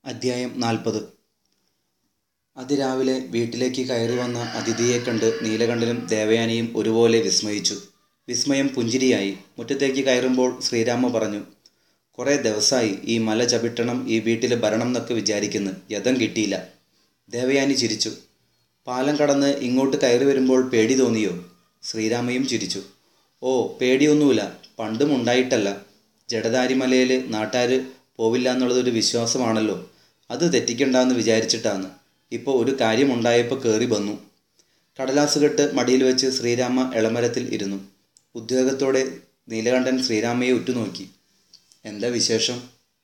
അദ്ധ്യായം നാൽപ്പത് അതിരാവിലെ വീട്ടിലേക്ക് കയറി വന്ന അതിഥിയെ കണ്ട് നീലകണ്ഠനും ദേവയാനിയും ഒരുപോലെ വിസ്മയിച്ചു വിസ്മയം പുഞ്ചിരിയായി മുറ്റത്തേക്ക് കയറുമ്പോൾ ശ്രീരാമ പറഞ്ഞു കുറേ ദിവസമായി ഈ മല ചവിട്ടണം ഈ വീട്ടിൽ ഭരണം എന്നൊക്കെ വിചാരിക്കുന്നു യഥം കിട്ടിയില്ല ദേവയാനി ചിരിച്ചു പാലം കടന്ന് ഇങ്ങോട്ട് കയറി വരുമ്പോൾ പേടി തോന്നിയോ ശ്രീരാമയും ചിരിച്ചു ഓ പേടിയൊന്നുമില്ല പണ്ടും ഉണ്ടായിട്ടല്ല ജഡധാരിമലയിൽ നാട്ടുകാർ പോവില്ല എന്നുള്ളതൊരു വിശ്വാസമാണല്ലോ അത് തെറ്റിക്കണ്ടെന്ന് വിചാരിച്ചിട്ടാണ് ഇപ്പോൾ ഒരു കാര്യം ഉണ്ടായപ്പോൾ കയറി വന്നു കടലാസ് കെട്ട് മടിയിൽ വെച്ച് ശ്രീരാമ ഇളമരത്തിൽ ഇരുന്നു ഉദ്യോഗത്തോടെ നീലകണ്ഠൻ ശ്രീരാമയെ ഉറ്റുനോക്കി എന്താ വിശേഷം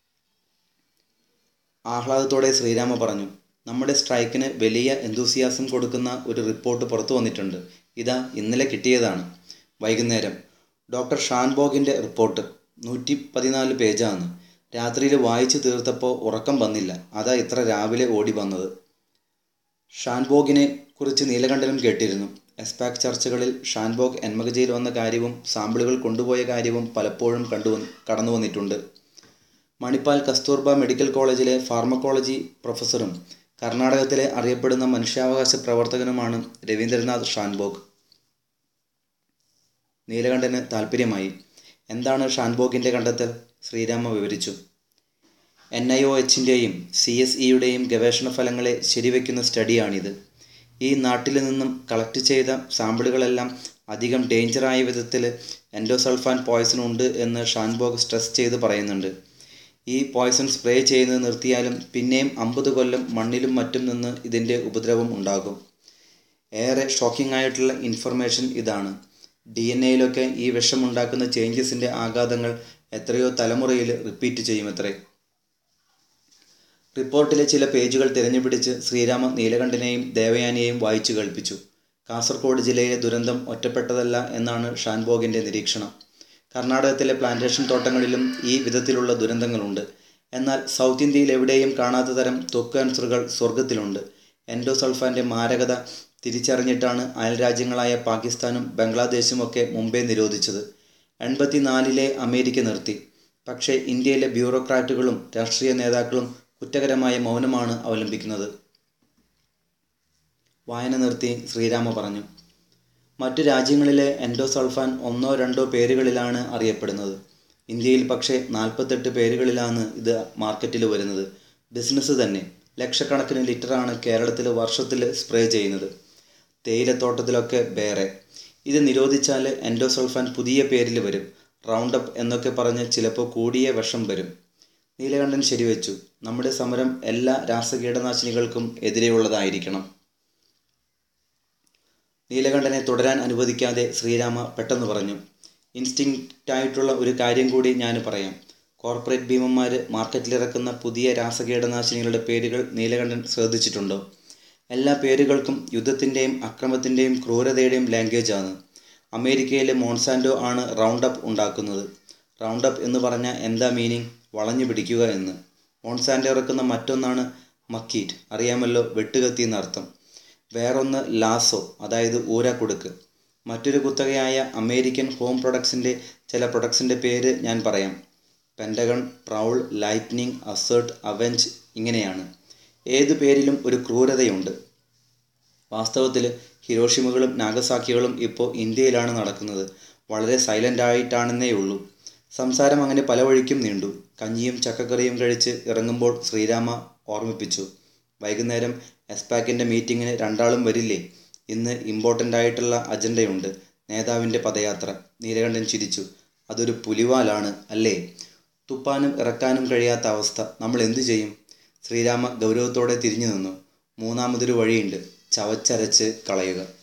ആഹ്ലാദത്തോടെ ശ്രീരാമ പറഞ്ഞു നമ്മുടെ സ്ട്രൈക്കിന് വലിയ എന്തൂസിയാസം കൊടുക്കുന്ന ഒരു റിപ്പോർട്ട് പുറത്തു വന്നിട്ടുണ്ട് ഇതാ ഇന്നലെ കിട്ടിയതാണ് വൈകുന്നേരം ഡോക്ടർ ഷാൻബോഗിൻ്റെ റിപ്പോർട്ട് നൂറ്റി പതിനാല് പേജാണ് രാത്രിയിൽ വായിച്ചു തീർത്തപ്പോൾ ഉറക്കം വന്നില്ല അതാ ഇത്ര രാവിലെ ഓടി വന്നത് ഷാൻബോഗിനെ കുറിച്ച് നീലകണ്ഠനും കേട്ടിരുന്നു എസ്പാക് ചർച്ചകളിൽ ഷാൻബോഗ് എന്മകജയിൽ വന്ന കാര്യവും സാമ്പിളുകൾ കൊണ്ടുപോയ കാര്യവും പലപ്പോഴും കണ്ടു കടന്നു വന്നിട്ടുണ്ട് മണിപ്പാൽ കസ്തൂർബ മെഡിക്കൽ കോളേജിലെ ഫാർമക്കോളജി പ്രൊഫസറും കർണാടകത്തിലെ അറിയപ്പെടുന്ന മനുഷ്യാവകാശ പ്രവർത്തകനുമാണ് രവീന്ദ്രനാഥ് ഷാൻബോഗ് നീലകണ്ഠന് താല്പര്യമായി എന്താണ് ഷാൻബോഗിൻ്റെ കണ്ടെത്തൽ ശ്രീരാമ വിവരിച്ചു എൻ ഐ ഒ എച്ചിൻ്റെയും സി എസ് ഇയുടെയും ഗവേഷണ ഫലങ്ങളെ ശരിവെക്കുന്ന സ്റ്റഡിയാണിത് ഈ നാട്ടിൽ നിന്നും കളക്ട് ചെയ്ത സാമ്പിളുകളെല്ലാം അധികം ഡേഞ്ചറായ വിധത്തിൽ എൻഡോസൾഫാൻ പോയ്സൺ ഉണ്ട് എന്ന് ഷാൻബോഗ് സ്ട്രെസ് ചെയ്ത് പറയുന്നുണ്ട് ഈ പോയ്സൺ സ്പ്രേ ചെയ്യുന്നത് നിർത്തിയാലും പിന്നെയും അമ്പത് കൊല്ലം മണ്ണിലും മറ്റും നിന്ന് ഇതിൻ്റെ ഉപദ്രവം ഉണ്ടാകും ഏറെ ഷോക്കിംഗ് ആയിട്ടുള്ള ഇൻഫർമേഷൻ ഇതാണ് ഡി എൻ എയിലൊക്കെ ഈ വിഷമുണ്ടാക്കുന്ന ചേഞ്ചസിൻ്റെ ആഘാതങ്ങൾ എത്രയോ തലമുറയിൽ റിപ്പീറ്റ് ചെയ്യുമത്രേ റിപ്പോർട്ടിലെ ചില പേജുകൾ തിരഞ്ഞുപിടിച്ച് ശ്രീരാമ നീലകണ്ഠനെയും ദേവയാനിയെയും വായിച്ചു കേൾപ്പിച്ചു കാസർഗോഡ് ജില്ലയിലെ ദുരന്തം ഒറ്റപ്പെട്ടതല്ല എന്നാണ് ഷാൻബോഗിൻ്റെ നിരീക്ഷണം കർണാടകത്തിലെ പ്ലാന്റേഷൻ തോട്ടങ്ങളിലും ഈ വിധത്തിലുള്ള ദുരന്തങ്ങളുണ്ട് എന്നാൽ സൗത്ത് ഇന്ത്യയിൽ എവിടെയും കാണാത്ത തരം ത്വക്ക് ക്യാൻസറുകൾ സ്വർഗത്തിലുണ്ട് എൻഡോസൾഫാൻ്റെ മാരകത തിരിച്ചറിഞ്ഞിട്ടാണ് അയൽരാജ്യങ്ങളായ പാകിസ്ഥാനും ബംഗ്ലാദേശും ഒക്കെ മുമ്പേ നിരോധിച്ചത് എൺപത്തിനാലിലെ അമേരിക്ക നിർത്തി പക്ഷേ ഇന്ത്യയിലെ ബ്യൂറോക്രാറ്റുകളും രാഷ്ട്രീയ നേതാക്കളും കുറ്റകരമായ മൗനമാണ് അവലംബിക്കുന്നത് വായന നിർത്തി ശ്രീരാമ പറഞ്ഞു മറ്റു രാജ്യങ്ങളിലെ എൻഡോസൾഫാൻ ഒന്നോ രണ്ടോ പേരുകളിലാണ് അറിയപ്പെടുന്നത് ഇന്ത്യയിൽ പക്ഷേ നാൽപ്പത്തെട്ട് പേരുകളിലാണ് ഇത് മാർക്കറ്റിൽ വരുന്നത് ബിസിനസ് തന്നെ ലക്ഷക്കണക്കിന് ലിറ്ററാണ് കേരളത്തിൽ വർഷത്തിൽ സ്പ്രേ ചെയ്യുന്നത് തേയിലത്തോട്ടത്തിലൊക്കെ വേറെ ഇത് നിരോധിച്ചാൽ എൻഡോസൾഫാൻ പുതിയ പേരിൽ വരും റൗണ്ട് അപ്പ് എന്നൊക്കെ പറഞ്ഞ് ചിലപ്പോൾ കൂടിയ വിഷം വരും നീലകണ്ഠൻ ശരിവെച്ചു നമ്മുടെ സമരം എല്ലാ രാസകീടനാശിനികൾക്കും എതിരെയുള്ളതായിരിക്കണം നീലകണ്ഠനെ തുടരാൻ അനുവദിക്കാതെ ശ്രീരാമ പെട്ടെന്ന് പറഞ്ഞു ഇൻസ്റ്റിങ്ക്റ്റായിട്ടുള്ള ഒരു കാര്യം കൂടി ഞാൻ പറയാം കോർപ്പറേറ്റ് ഭീമന്മാർ മാർക്കറ്റിലിറക്കുന്ന പുതിയ രാസകീടനാശിനികളുടെ പേരുകൾ നീലകണ്ഠൻ ശ്രദ്ധിച്ചിട്ടുണ്ടോ എല്ലാ പേരുകൾക്കും യുദ്ധത്തിൻ്റെയും അക്രമത്തിൻ്റെയും ക്രൂരതയുടെയും ലാംഗ്വേജ് ആണ് അമേരിക്കയിലെ മോൺസാൻഡോ ആണ് റൗണ്ട് അപ്പ് ഉണ്ടാക്കുന്നത് റൗണ്ട് അപ്പ് എന്ന് പറഞ്ഞാൽ എന്താ മീനിങ് വളഞ്ഞു പിടിക്കുക എന്ന് മോൺസാൻഡോ ഇറക്കുന്ന മറ്റൊന്നാണ് മക്കീറ്റ് അറിയാമല്ലോ വെട്ടുകത്തി എന്നർത്ഥം വേറൊന്ന് ലാസോ അതായത് ഊരാക്കുടുക്ക് മറ്റൊരു കുത്തകയായ അമേരിക്കൻ ഹോം പ്രൊഡക്ട്സിൻ്റെ ചില പ്രൊഡക്ട്സിൻ്റെ പേര് ഞാൻ പറയാം Pentagon Prowl Lightning Assert Avenge ഇങ്ങനെയാണ് ഏതു പേരിലും ഒരു ക്രൂരതയുണ്ട് വാസ്തവത്തിൽ ഹിരോഷിമകളും നാഗസാക്കികളും ഇപ്പോൾ ഇന്ത്യയിലാണ് നടക്കുന്നത് വളരെ സൈലൻ്റ് ആയിട്ടാണെന്നേ ഉള്ളൂ സംസാരം അങ്ങനെ പല വഴിക്കും നീണ്ടു കഞ്ഞിയും ചക്കക്കറിയും കഴിച്ച് ഇറങ്ങുമ്പോൾ ശ്രീരാമ ഓർമ്മിപ്പിച്ചു വൈകുന്നേരം എസ്പാക്കിൻ്റെ മീറ്റിങ്ങിന് രണ്ടാളും വരില്ലേ ഇന്ന് ഇമ്പോർട്ടൻ്റ് ആയിട്ടുള്ള അജണ്ടയുണ്ട് നേതാവിൻ്റെ പദയാത്ര നീലകണ്ഠൻ ചിരിച്ചു അതൊരു പുലിവാലാണ് അല്ലേ തുപ്പാനും ഇറക്കാനും കഴിയാത്ത അവസ്ഥ നമ്മൾ എന്തു ചെയ്യും ശ്രീരാമ ഗൗരവത്തോടെ തിരിഞ്ഞു നിന്നു മൂന്നാമതൊരു വഴിയുണ്ട് ചവച്ചരച്ച് കളയുക